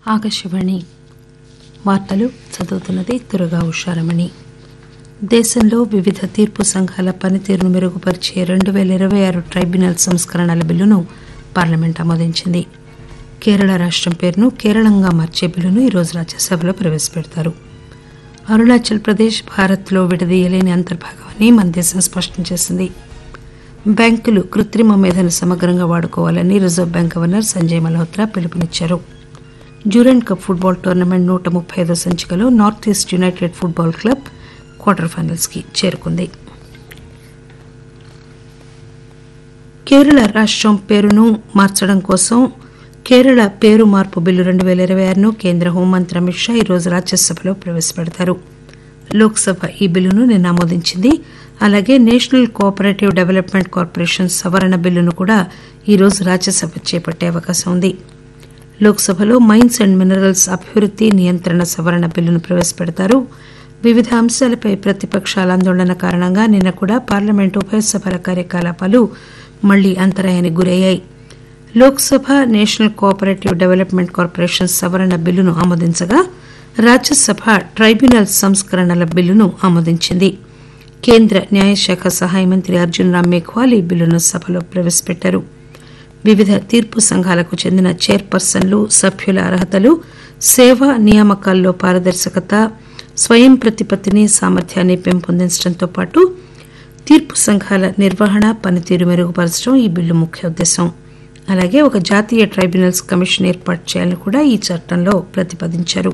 ఆకాశవాణి వార్తలు చదువుతున్నది దుర్గా ఉషారమణి దేశంలో వివిధ తీర్పు సంఘాల పనితీరును మెరుగుపరిచే రెండు పేల ఇరవై ఆరు ట్రైబ్యునల్ సంస్కరణల బిల్లును పార్లమెంట్ ఆమోదించింది కేరళ రాష్టం పేరును కేరళంగా మార్చే బిల్లును ఈరోజు రాజ్యసభలో ప్రవేశపెడతారు అరుణాచల్ ప్రదేశ్ భారత్లో విడదీయలేని అంతర్భాగమని మన దేశం స్పష్టం చేసింది బ్యాంకులు కృత్రిమ మేధను సమగ్రంగా వాడుకోవాలని reserve bank governor Sanjay Malhotra పిలుపునిచ్చారు డ్యూరెంట్ కప్ ఫుట్బాల్ టోర్నమెంట్ నూట ముప్పై ఐదో సంచికలో north east united football club quarter finals కి చేరుకుంది కేరళ రాష్టం పేరును మార్చడం కోసం కేరళ పేరు మార్పు బిల్లు రెండు పేల ఇరవై ఆరును కేంద్ర హోంమంత్రి అమిత్ షా ఈరోజు రాజ్యసభలో ప్రవేశపెడతారు లోక్సభ ఈ బిల్లును నిన్న ఆమోదించింది అలాగే నేషనల్ కోఆపరేటివ్ డెవలప్మెంట్ కార్పొరేషన్ సవరణ బిల్లును కూడా ఈరోజు రాజ్యసభ చేపట్టే అవకాశం ఉంది లోక్సభలో మైన్స్ అండ్ మినరల్స్ అభివృద్ది నియంత్రణ సవరణ బిల్లును ప్రవేశపెడతారు వివిధ అంశాలపై ప్రతిపక్షాల ఆందోళన కారణంగా నిన్న కూడా పార్లమెంటు ఉభయ సభల కార్యకలాపాలు మళ్లీ అంతరాయానికి గురయ్యాయి Lok Sabha national cooperative development corporation సవరణ బిల్లును ఆమోదించగా రాజ్యసభ ట్రైబ్యునల్ సంస్కరణల బిల్లును ఆమోదించింది కేంద్ర న్యాయశాఖ సహాయ మంత్రి అర్జున్ రామ్ మేఘ్వాల్ ఈ బిల్లును సభలో ప్రవేశపెట్టారు వివిధ తీర్పు సంఘాలకు చెందిన చైర్పర్సన్లు సభ్యుల అర్హతలు సేవా నియామకాల్లో పారదర్శకత స్వయం ప్రతిపత్తిని సామర్థ్యాన్ని పెంపొందించడంతో పాటు తీర్పు సంఘాల నిర్వహణ పనితీరు మెరుగుపరచడం ఈ బిల్లు ముఖ్య ఉద్దేశం అలాగే ఒక జాతీయ ట్రైబ్యునల్స్ కమిషన్ ఏర్పాటు చేయాలని కూడా ఈ చట్టంలో ప్రతిపాదించారు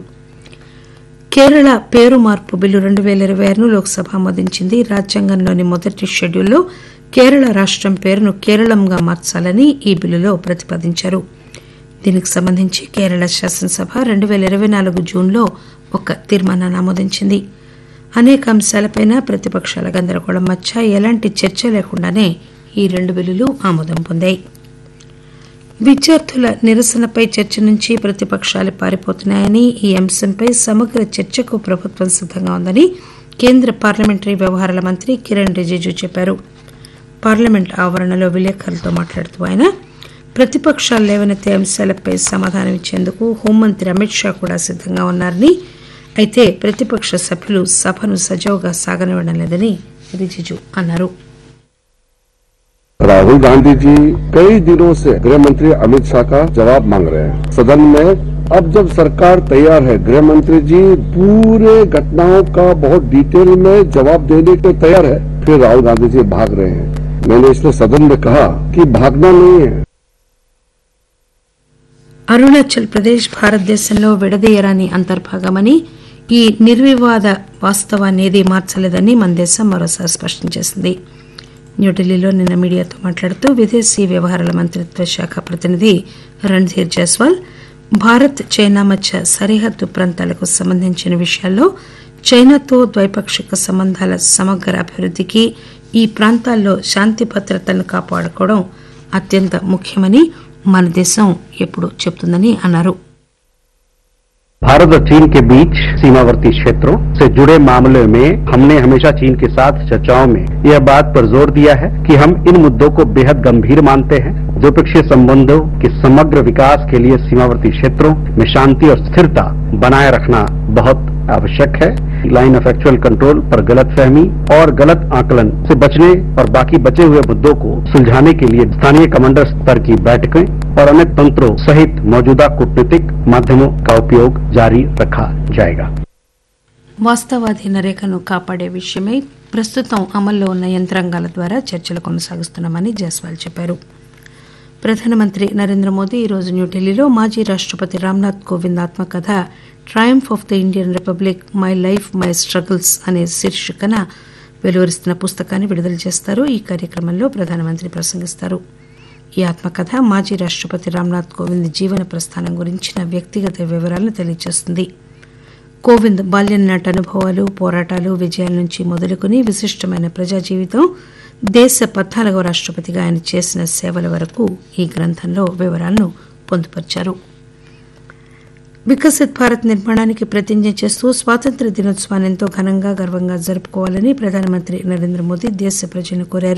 కేరళ పేరు మార్పు బిల్లు రెండు పేల ఇరవై ఆరును లోక్సభ ఆమోదించింది రాజ్యాంగంలోని మొదటి షెడ్యూల్లో కేరళ రాష్టం పేరును కేరళంగా మార్చాలని ఈ బిల్లులో ప్రతిపాదించారు దీనికి సంబంధించి కేరళ శాసనసభ రెండు పేల ఇరవై నాలుగు జూన్లో ఒక తీర్మానాన్ని ఆమోదించింది అనేక అంశాలపై ప్రతిపక్షాల గందరగోళం మధ్య ఎలాంటి చర్చ లేకుండానే ఈ రెండు బిల్లులు ఆమోదం పొందాయి విద్యార్థుల నిరసనపై చర్చ నుంచి ప్రతిపక్షాలు పారిపోతున్నాయని ఈ అంశంపై సమగ్ర చర్చకు ప్రభుత్వం సిద్దంగా ఉందని కేంద్ర పార్లమెంటరీ వ్యవహారాల మంత్రి కిరణ్ రిజిజు చెప్పారు పార్లమెంట్ ఆవరణలో విలేకరులతో మాట్లాడుతూ ఆయన ప్రతిపక్షాలు లేవనెత్తే అంశాలపై సమాధానం ఇచ్చేందుకు హోంమంత్రి అమిత్ షా కూడా సిద్దంగా ఉన్నారని అయితే ప్రతిపక్ష సభ్యులు సభను సజావుగా సాగనివ్వడం లేదని రిజిజు అన్నారు राहुल गांधी जी कई दिनों से गृह मंत्री अमित शाह का जवाब मांग रहे हैं सदन में अब जब सरकार तैयार है गृह मंत्री जी पूरे घटनाओं का बहुत डिटेल में जवाब देने के तैयार है फिर राहुल गांधी जी भाग रहे हैं मैंने इसलिए सदन में कहा कि भागना नहीं है అరుణాచల్ ప్రదేశ్ భారతదేశంలో విడదీయరాని అంతర్భాగమని ఈ నిర్వివాద వాస్తవాన్ని ఏదీ మార్చలేదని మన దేశం మరోసారి స్పష్టం చేసింది న్యూఢిల్లీలో నిన్న మీడియాతో మాట్లాడుతూ విదేశీ వ్యవహారాల మంత్రిత్వ శాఖ ప్రతినిధి రణ్ధీర్ జైస్వాల్ భారత్ చైనా మధ్య సరిహద్దు ప్రాంతాలకు సంబంధించిన విషయాల్లో చైనాతో ద్వైపాక్షిక సంబంధాల సమగ్ర అభివృద్దికి ఈ ప్రాంతాల్లో శాంతి భద్రతలను కాపాడుకోవడం అత్యంత ముఖ్యమని మన దేశం ఎప్పుడు చెప్తుందని అన్నారు भारत और चीन के बीच सीमावर्ती क्षेत्रों से जुड़े मामले में हमने हमेशा चीन के साथ चर्चाओं में यह बात पर जोर दिया है कि हम इन मुद्दों को बेहद गंभीर मानते हैं द्विपक्षीय संबंधों के समग्र विकास के लिए सीमावर्ती क्षेत्रों में शांति और स्थिरता बनाए रखना बहुत आवश्यक है लाइन ऑफ एक्चुअल कंट्रोल पर गलत फहमी और गलत आकलन से बचने और बाकी बचे हुए मुद्दों को सुलझाने के लिए स्थानीय कमांडर स्तर की बैठकें और अन्य तंत्रों सहित मौजूदा कूटनीतिक माध्यमों का उपयोग जारी रखा जाएगा వాస్తవాధీన రేఖను కాపాడే విషయమై ప్రస్తుతం అమల్లో ఉన్న యంత్రాంగాల ద్వారా చర్చలు కొనసాగిస్తున్నామని జైస్వాల్ చెప్పారు ప్రధానమంత్రి నరేంద్ర మోదీ ఈరోజు న్యూఢిల్లీలో మాజీ రాష్టపతి రామ్నాథ్ కోవింద్ ఆత్మకథ triumph of the Indian republic my life my struggles అనే శీర్షికన వెలువరిస్తున్న పుస్తకాన్ని విడుదల చేస్తారు ఈ కార్యక్రమంలో ప్రధానమంత్రి ప్రసంగిస్తారు ఈ ఆత్మకథ మాజీ రాష్టపతి రామ్నాథ్ కోవింద్ జీవన ప్రస్థానం గురించిన వ్యక్తిగత వివరాలను తెలియజేస్తుంది కోవింద్ బాల్యం నాటి అనుభవాలు పోరాటాలు విజయాల నుంచి మొదలుకుని విశిష్టమైన ప్రజా జీవితం దేశ పద్నాలుగవ రాష్టపతిగా ఆయన చేసిన సేవల వరకు ఈ గ్రంథంలో వివరాలను పొందుపరిచారు వికసిత్ భారత్ నిర్మాణానికి ప్రతిజ్ఞ చేస్తూ స్వాతంత్ర దినోత్సవాన్ని ఎంతో ఘనంగా గర్వంగా జరుపుకోవాలని ప్రధానమంత్రి నరేంద్ర మోదీ దేశ ప్రజలను కోరారు